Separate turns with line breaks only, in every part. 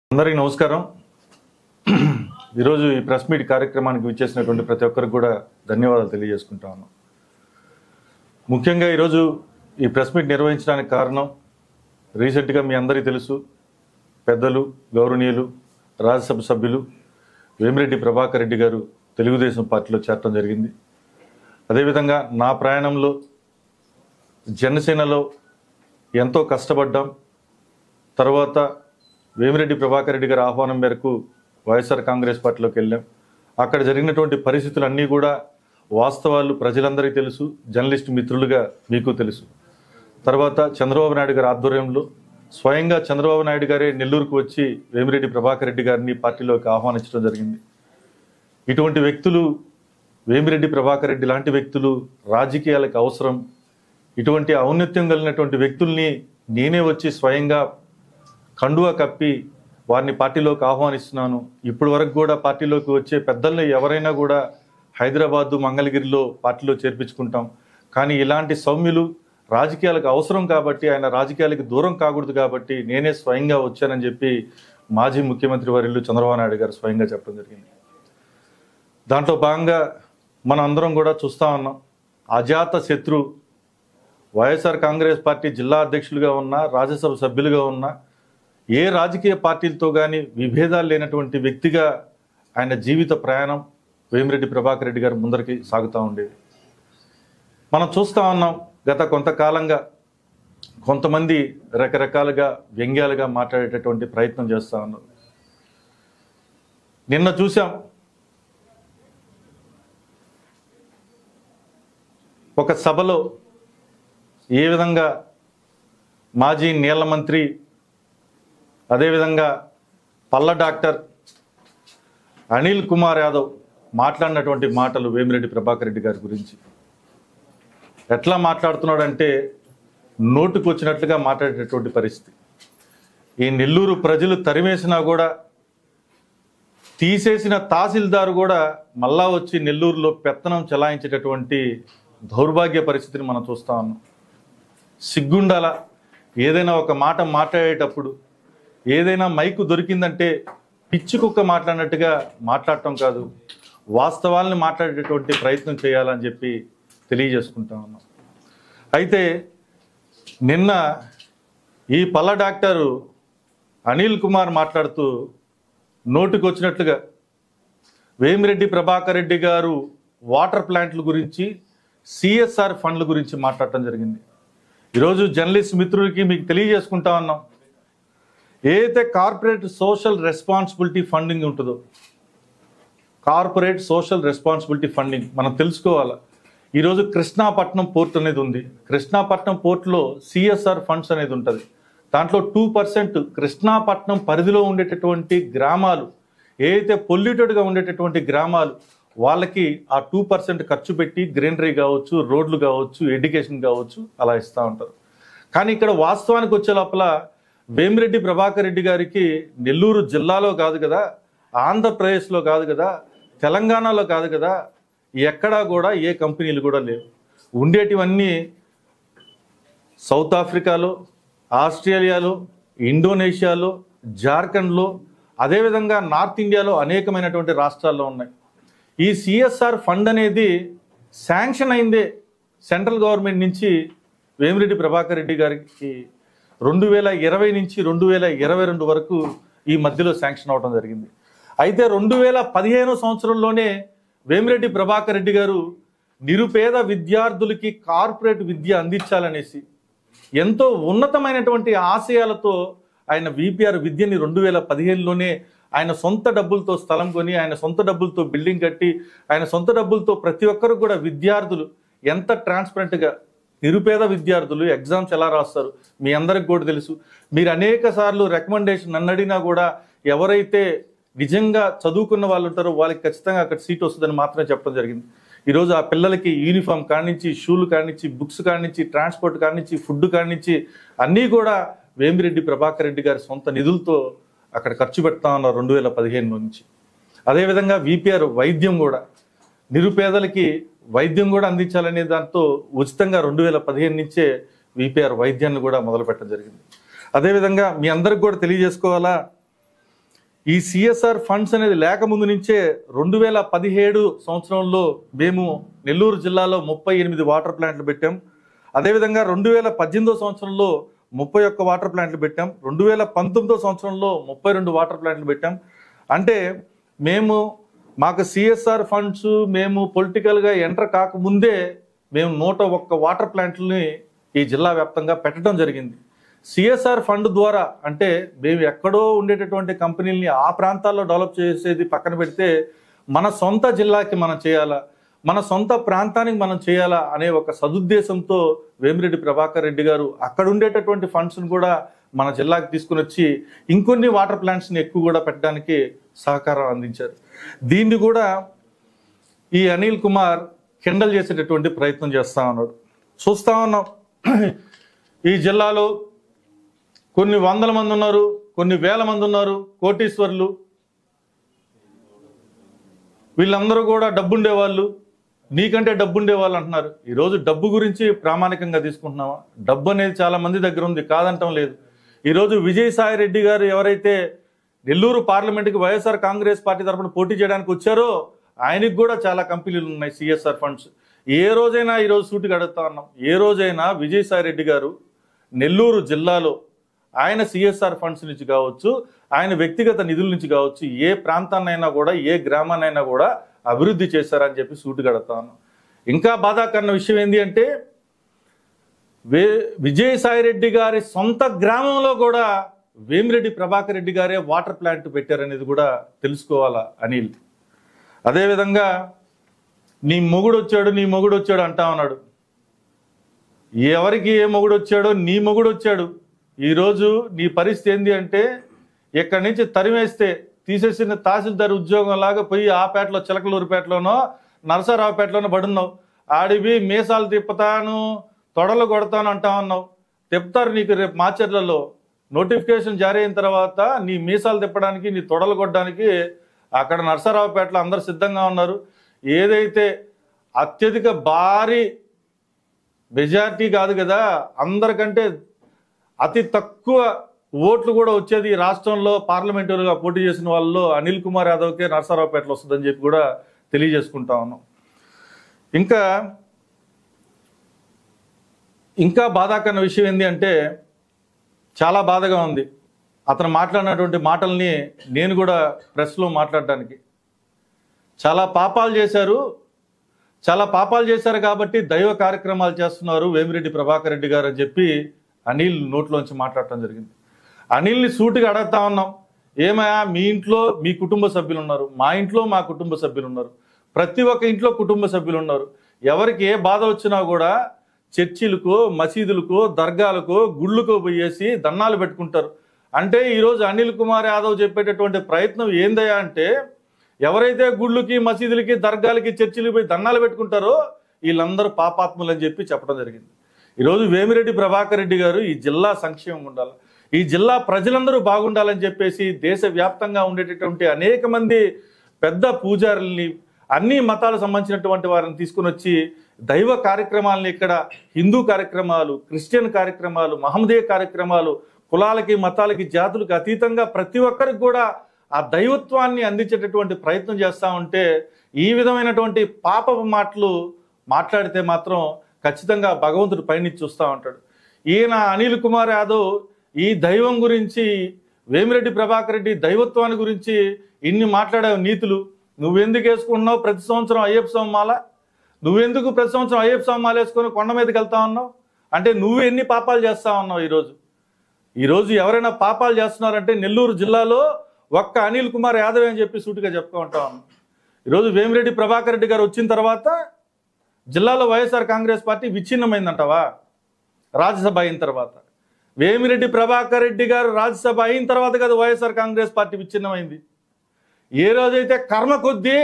అందరికీ నమస్కారం ఈరోజు ఈ ప్రెస్ మీట్ కార్యక్రమానికి విచ్చేసినటువంటి ప్రతి ఒక్కరికి కూడా ధన్యవాదాలు తెలియజేసుకుంటా ఉన్నాం ముఖ్యంగా ఈరోజు ఈ ప్రెస్ మీట్ నిర్వహించడానికి కారణం రీసెంట్గా మీ అందరికీ తెలుసు పెద్దలు గౌరవనీయులు రాజ్యసభ సభ్యులు వేమిరెడ్డి ప్రభాకర్ రెడ్డి గారు తెలుగుదేశం పార్టీలో చేరటం జరిగింది అదేవిధంగా నా ప్రయాణంలో జనసేనలో ఎంతో కష్టపడ్డాం తర్వాత వేమిరెడ్డి ప్రభాకర్ రెడ్డి గారి ఆహ్వానం మేరకు వైఎస్ఆర్ కాంగ్రెస్ పార్టీలోకి వెళ్ళాం అక్కడ జరిగినటువంటి పరిస్థితులన్నీ కూడా వాస్తవాలు ప్రజలందరికీ తెలుసు జర్నలిస్ట్ మిత్రులుగా మీకు తెలుసు తర్వాత చంద్రబాబు నాయుడు గారి ఆధ్వర్యంలో స్వయంగా చంద్రబాబు నాయుడు గారే నెల్లూరుకు వచ్చి వేమిరెడ్డి ప్రభాకర్ రెడ్డి గారిని పార్టీలోకి ఆహ్వానించడం జరిగింది ఇటువంటి వ్యక్తులు వేమిరెడ్డి ప్రభాకర్ రెడ్డి లాంటి వ్యక్తులు రాజకీయాలకు అవసరం ఇటువంటి ఔన్నత్యం కలిగినటువంటి వ్యక్తుల్ని నేనే వచ్చి స్వయంగా కండువా కప్పి వారిని పార్టీలోకి ఆహ్వానిస్తున్నాను ఇప్పటి వరకు కూడా పార్టీలోకి వచ్చే పెద్దల్ని ఎవరైనా కూడా హైదరాబాదు మంగళగిరిలో పార్టీలో చేర్పించుకుంటాం కానీ ఇలాంటి సౌమ్యులు రాజకీయాలకు అవసరం కాబట్టి ఆయన రాజకీయాలకు దూరం కాకూడదు కాబట్టి నేనే స్వయంగా వచ్చానని చెప్పి మాజీ ముఖ్యమంత్రి వర్యులు చంద్రబాబు నాయుడు గారు స్వయంగా చెప్పడం జరిగింది దాంట్లో భాగంగా మనం అందరం కూడా చూస్తా ఉన్నాం అజాత శత్రు వైఎస్ఆర్ కాంగ్రెస్ పార్టీ జిల్లా అధ్యక్షులుగా ఉన్న రాజ్యసభ సభ్యులుగా ఉన్న ఏ రాజకీయ పార్టీలతో కానీ విభేదాలు లేనటువంటి వ్యక్తిగా ఆయన జీవిత ప్రయాణం వేమిరెడ్డి ప్రభాకర్ రెడ్డి గారు ముందరికి సాగుతూ ఉండేది మనం చూస్తూ ఉన్నాం గత కొంతకాలంగా కొంతమంది రకరకాలుగా వ్యంగ్యాలుగా మాట్లాడేటటువంటి ప్రయత్నం చేస్తూ ఉన్నారు నిన్న చూసాం ఒక సభలో ఏ విధంగా మాజీ నీళ్ల మంత్రి అదేవిధంగా పల్ల డాక్టర్ అనిల్ కుమార్ యాదవ్ మాట్లాడినటువంటి మాటలు వేమిరెడ్డి ప్రభాకర్ రెడ్డి గారి గురించి ఎట్లా మాట్లాడుతున్నాడంటే నోటుకు వచ్చినట్లుగా మాట్లాడేటటువంటి పరిస్థితి ఈ నెల్లూరు ప్రజలు తరిమేసినా కూడా తీసేసిన తహసీల్దారు కూడా మళ్ళా వచ్చి నెల్లూరులో పెత్తనం చెలాయించేటటువంటి దౌర్భాగ్య పరిస్థితిని మనం చూస్తా ఉన్నాం సిగ్గుండాల ఏదైనా ఒక మాట మాట్లాడేటప్పుడు ఏదైనా మైకు దొరికిందంటే పిచ్చి కుక్క మాట్లాడినట్టుగా మాట్లాడటం కాదు వాస్తవాల్ని మాట్లాడేటటువంటి ప్రయత్నం చేయాలని చెప్పి తెలియజేసుకుంటా ఉన్నాం అయితే నిన్న ఈ పల్ల డాక్టరు అనిల్ కుమార్ మాట్లాడుతూ నోటికి వచ్చినట్లుగా వేమిరెడ్డి ప్రభాకర్ రెడ్డి గారు వాటర్ ప్లాంట్ల గురించి సిఎస్ఆర్ ఫండ్ల గురించి మాట్లాడటం జరిగింది ఈరోజు జర్నలిస్ట్ మిత్రులకి మీకు తెలియజేసుకుంటా ఉన్నాం ఏదైతే కార్పొరేట్ సోషల్ రెస్పాన్సిబిలిటీ ఫండింగ్ ఉంటుందో కార్పొరేట్ సోషల్ రెస్పాన్సిబిలిటీ ఫండింగ్ మనం తెలుసుకోవాలి ఈరోజు కృష్ణాపట్నం పోర్ట్ అనేది ఉంది కృష్ణాపట్నం పోర్ట్లో సిఎస్ఆర్ ఫండ్స్ అనేది ఉంటుంది దాంట్లో టూ పర్సెంట్ కృష్ణాపట్నం పరిధిలో ఉండేటటువంటి గ్రామాలు ఏదైతే పొల్యూటెడ్గా ఉండేటటువంటి గ్రామాలు వాళ్ళకి ఆ టూ పర్సెంట్ ఖర్చు పెట్టి గ్రీనరీ కావచ్చు రోడ్లు కావచ్చు ఎడ్యుకేషన్ కావచ్చు అలా ఇస్తూ ఉంటారు కానీ ఇక్కడ వాస్తవానికి వచ్చే లోపల వేమిరెడ్డి ప్రభాకర్ రెడ్డి గారికి నెల్లూరు జిల్లాలో కాదు కదా ఆంధ్రప్రదేశ్లో కాదు కదా తెలంగాణలో కాదు కదా ఎక్కడా కూడా ఏ కంపెనీలు కూడా లేవు ఉండేటివన్నీ సౌత్ ఆఫ్రికాలో ఆస్ట్రేలియాలో ఇండోనేషియాలో జార్ఖండ్లో అదేవిధంగా నార్త్ ఇండియాలో అనేకమైనటువంటి రాష్ట్రాల్లో ఉన్నాయి ఈ సిఎస్ఆర్ ఫండ్ అనేది శాంక్షన్ అయిందే సెంట్రల్ గవర్నమెంట్ నుంచి వేమిరెడ్డి ప్రభాకర్ రెడ్డి గారికి రెండు వేల ఇరవై నుంచి రెండు వేల ఇరవై రెండు వరకు ఈ మధ్యలో శాంక్షన్ అవడం జరిగింది అయితే రెండు వేల పదిహేను సంవత్సరంలోనే వేమిరెడ్డి ప్రభాకర్ రెడ్డి గారు నిరుపేద విద్యార్థులకి కార్పొరేట్ విద్య అందించాలనేసి ఎంతో ఉన్నతమైనటువంటి ఆశయాలతో ఆయన విపిఆర్ విద్యని రెండు వేల పదిహేనులోనే ఆయన సొంత డబ్బులతో స్థలం కొని ఆయన సొంత డబ్బులతో బిల్డింగ్ కట్టి ఆయన సొంత డబ్బులతో ప్రతి ఒక్కరు కూడా విద్యార్థులు ఎంత ట్రాన్స్పరెంట్గా నిరుపేద విద్యార్థులు ఎగ్జామ్స్ ఎలా రాస్తారు మీ అందరికి కూడా తెలుసు మీరు అనేక సార్లు రికమెండేషన్ నన్ను అడిగినా కూడా ఎవరైతే నిజంగా చదువుకున్న వాళ్ళు ఉంటారో వాళ్ళకి ఖచ్చితంగా అక్కడ సీట్ వస్తుందని మాత్రమే చెప్పడం జరిగింది ఈరోజు ఆ పిల్లలకి యూనిఫామ్ కానించి షూలు కానించి బుక్స్ కానించి ట్రాన్స్పోర్ట్ కానించి ఫుడ్ కానించి అన్నీ కూడా వేమిరెడ్డి ప్రభాకర్ రెడ్డి గారి సొంత నిధులతో అక్కడ ఖర్చు పెడతా ఉన్నారు రెండు వేల పదిహేను నుంచి అదేవిధంగా విపిఆర్ వైద్యం కూడా నిరుపేదలకి వైద్యం కూడా అందించాలనే దాంతో ఉచితంగా రెండు వేల పదిహేను నుంచే విపిఆర్ వైద్యాన్ని కూడా మొదలు పెట్టడం జరిగింది అదేవిధంగా మీ అందరికి కూడా తెలియజేసుకోవాలా ఈ సిఎస్ఆర్ ఫండ్స్ అనేది లేకముందు నుంచే రెండు వేల పదిహేడు సంవత్సరంలో మేము నెల్లూరు జిల్లాలో ముప్పై ఎనిమిది వాటర్ ప్లాంట్లు పెట్టాం అదేవిధంగా రెండు వేల పద్దెనిమిదో సంవత్సరంలో ముప్పై ఒక్క వాటర్ ప్లాంట్లు పెట్టాం రెండు వేల పంతొమ్మిదో సంవత్సరంలో ముప్పై రెండు వాటర్ ప్లాంట్లు పెట్టాం అంటే మేము మాకు సిఎస్ఆర్ ఫండ్స్ మేము పొలిటికల్గా ఎంటర్ కాకముందే మేము నూట ఒక్క వాటర్ ప్లాంట్లని ఈ జిల్లా వ్యాప్తంగా పెట్టడం జరిగింది సిఎస్ఆర్ ఫండ్ ద్వారా అంటే మేము ఎక్కడో ఉండేటటువంటి కంపెనీల్ని ఆ ప్రాంతాల్లో డెవలప్ చేసేది పక్కన పెడితే మన సొంత జిల్లాకి మనం చేయాలా మన సొంత ప్రాంతానికి మనం చేయాలా అనే ఒక సదుద్దేశంతో వేమిరెడ్డి ప్రభాకర్ రెడ్డి గారు అక్కడ ఉండేటటువంటి ఫండ్స్ని కూడా మన జిల్లాకి తీసుకుని వచ్చి ఇంకొన్ని వాటర్ ప్లాంట్స్ని ఎక్కువ కూడా పెట్టడానికి సహకారం అందించారు దీన్ని కూడా ఈ అనిల్ కుమార్ కిండల్ చేసేటటువంటి ప్రయత్నం చేస్తా ఉన్నాడు చూస్తా ఉన్నాం ఈ జిల్లాలో కొన్ని వందల మంది ఉన్నారు కొన్ని వేల మంది ఉన్నారు కోటీశ్వర్లు వీళ్ళందరూ కూడా డబ్బుండే వాళ్ళు నీకంటే డబ్బుండే వాళ్ళు అంటున్నారు ఈరోజు డబ్బు గురించి ప్రామాణికంగా తీసుకుంటున్నావా డబ్బు అనేది చాలా మంది దగ్గర ఉంది కాదంటం లేదు ఈరోజు విజయసాయి రెడ్డి గారు ఎవరైతే నెల్లూరు పార్లమెంట్కి వైఎస్ఆర్ కాంగ్రెస్ పార్టీ తరఫున పోటీ చేయడానికి వచ్చారో ఆయనకి కూడా చాలా కంపెనీలు ఉన్నాయి సిఎస్ఆర్ ఫండ్స్ ఏ రోజైనా ఈరోజు సూటిగా అడుగుతా ఉన్నాం ఏ రోజైనా విజయసాయి రెడ్డి గారు నెల్లూరు జిల్లాలో ఆయన సిఎస్ఆర్ ఫండ్స్ నుంచి కావచ్చు ఆయన వ్యక్తిగత నిధుల నుంచి కావచ్చు ఏ ప్రాంతాన్నైనా కూడా ఏ గ్రామాన్నైనా కూడా అభివృద్ధి చేశారని చెప్పి సూటిగా అడుగుతా ఉన్నాం ఇంకా బాధాకరణ విషయం ఏంటి అంటే వే విజయసాయి రెడ్డి గారి సొంత గ్రామంలో కూడా వేమిరెడ్డి ప్రభాకర్ రెడ్డి గారే వాటర్ ప్లాంట్ పెట్టారనేది కూడా తెలుసుకోవాలా అనిల్ అదేవిధంగా నీ మొగుడు వచ్చాడు నీ మొగుడు వచ్చాడు అంటా ఉన్నాడు ఎవరికి ఏ మొగుడు వచ్చాడో నీ మొగుడు వచ్చాడు ఈరోజు నీ పరిస్థితి ఏంది అంటే ఇక్కడి నుంచి తరిమేస్తే తీసేసిన తహసీల్దార్ ఉద్యోగం లాగా పోయి ఆ పేటలో చిలకలూరుపేటలోనో నరసరావుపేటలోనో పడున్నావు ఆడివి మీసాలు తిప్పుతాను తొడలు కొడతాను అంటా ఉన్నావు తిప్పుతారు నీకు రేపు మాచర్లలో నోటిఫికేషన్ జారీ అయిన తర్వాత నీ మీసాలు తిప్పడానికి నీ తొడలు కొట్టడానికి అక్కడ నరసరావుపేటలో అందరు సిద్ధంగా ఉన్నారు ఏదైతే అత్యధిక భారీ మెజారిటీ కాదు కదా అందరికంటే అతి తక్కువ ఓట్లు కూడా వచ్చేది ఈ రాష్ట్రంలో పార్లమెంటరీగా పోటీ చేసిన వాళ్ళలో అనిల్ కుమార్ యాదవ్కే నరసరావుపేటలో వస్తుందని చెప్పి కూడా తెలియజేసుకుంటా ఉన్నాం ఇంకా ఇంకా బాధాకరణ విషయం ఏంటి అంటే చాలా బాధగా ఉంది అతను మాట్లాడినటువంటి మాటల్ని నేను కూడా ప్రెస్లో మాట్లాడడానికి చాలా పాపాలు చేశారు చాలా పాపాలు చేశారు కాబట్టి దైవ కార్యక్రమాలు చేస్తున్నారు వేమిరెడ్డి ప్రభాకర్ రెడ్డి గారు అని చెప్పి అనిల్ నోట్లోంచి మాట్లాడటం జరిగింది అనిల్ని సూటిగా అడుగుతా ఉన్నాం ఏమయ్యా మీ ఇంట్లో మీ కుటుంబ సభ్యులు ఉన్నారు మా ఇంట్లో మా కుటుంబ సభ్యులు ఉన్నారు ప్రతి ఒక్క ఇంట్లో కుటుంబ సభ్యులు ఉన్నారు ఎవరికి ఏ బాధ వచ్చినా కూడా చర్చిలకు మసీదులకు దర్గాలకు గుళ్ళకు పోయేసి దండాలు పెట్టుకుంటారు అంటే ఈరోజు అనిల్ కుమార్ యాదవ్ చెప్పేటటువంటి ప్రయత్నం ఏందయ్యా అంటే ఎవరైతే గుళ్ళకి మసీదులకి దర్గాలకి చర్చిలకి పోయి దండాలు పెట్టుకుంటారో వీళ్ళందరూ పాపాత్ములు అని చెప్పి చెప్పడం జరిగింది ఈరోజు వేమిరెడ్డి ప్రభాకర్ రెడ్డి గారు ఈ జిల్లా సంక్షేమం ఉండాలి ఈ జిల్లా ప్రజలందరూ బాగుండాలని చెప్పేసి దేశవ్యాప్తంగా ఉండేటటువంటి అనేక మంది పెద్ద పూజారుల్ని అన్ని మతాలకు సంబంధించినటువంటి వారిని తీసుకుని వచ్చి దైవ కార్యక్రమాలని ఇక్కడ హిందూ కార్యక్రమాలు క్రిస్టియన్ కార్యక్రమాలు మహమ్మదీయ కార్యక్రమాలు కులాలకి మతాలకి జాతులకి అతీతంగా ప్రతి ఒక్కరికి కూడా ఆ దైవత్వాన్ని అందించేటటువంటి ప్రయత్నం చేస్తూ ఉంటే ఈ విధమైనటువంటి పాపపు మాటలు మాట్లాడితే మాత్రం ఖచ్చితంగా భగవంతుడు పైనుంచి చూస్తూ ఉంటాడు ఈయన అనిల్ కుమార్ యాదవ్ ఈ దైవం గురించి వేమిరెడ్డి ప్రభాకర్ రెడ్డి దైవత్వాన్ని గురించి ఇన్ని మాట్లాడావు నీతులు నువ్వెందుకు వేసుకుంటున్నావు ప్రతి సంవత్సరం అయ్యప్ప స్వామి మాల నువ్వెందుకు ప్రతి సంవత్సరం అయ్యప్ప స్వామి మాల వేసుకొని కొండ మీదకి వెళ్తా ఉన్నావు అంటే నువ్వు ఎన్ని పాపాలు చేస్తా ఉన్నావు ఈరోజు ఈరోజు ఎవరైనా పాపాలు చేస్తున్నారంటే నెల్లూరు జిల్లాలో ఒక్క అనిల్ కుమార్ యాదవ్ అని చెప్పి సూటిగా చెప్పుకో ఉంటా ఉన్నాం ఈరోజు వేమిరెడ్డి ప్రభాకర్ రెడ్డి గారు వచ్చిన తర్వాత జిల్లాలో వైఎస్ఆర్ కాంగ్రెస్ పార్టీ విచ్ఛిన్నమైందంటావా రాజ్యసభ అయిన తర్వాత వేమిరెడ్డి ప్రభాకర్ రెడ్డి గారు రాజ్యసభ అయిన తర్వాత కదా వైఎస్ఆర్ కాంగ్రెస్ పార్టీ విచ్ఛిన్నమైంది ఏ రోజైతే కర్మ కొద్దీ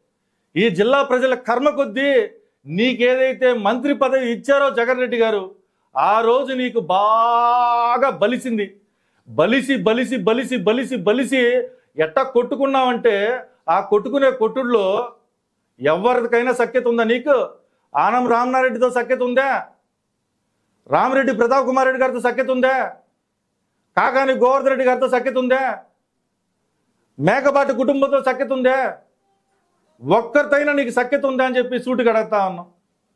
ఈ జిల్లా ప్రజల కర్మ కొద్దీ నీకేదైతే మంత్రి పదవి ఇచ్చారో జగన్ రెడ్డి గారు ఆ రోజు నీకు బాగా బలిసింది బలిసి బలిసి బలిసి బలిసి బలిసి ఎట్టా కొట్టుకున్నావంటే ఆ కొట్టుకునే కొట్టుడులో ఎవరికైనా సఖ్యత ఉందా నీకు ఆనం రామనారెడ్డితో సఖ్యత ఉందా రామిరెడ్డి ప్రతాప్ కుమార్ రెడ్డి గారితో సఖ్యత ఉందా కాకాని గోవర్ధన్ రెడ్డి గారితో సఖ్యత ఉందా మేకపాటి కుటుంబంతో సఖ్యత ఉందే ఒక్కరితైనా నీకు సఖ్యత ఉందా అని చెప్పి సూటికి అడుగుతా ఉన్నాం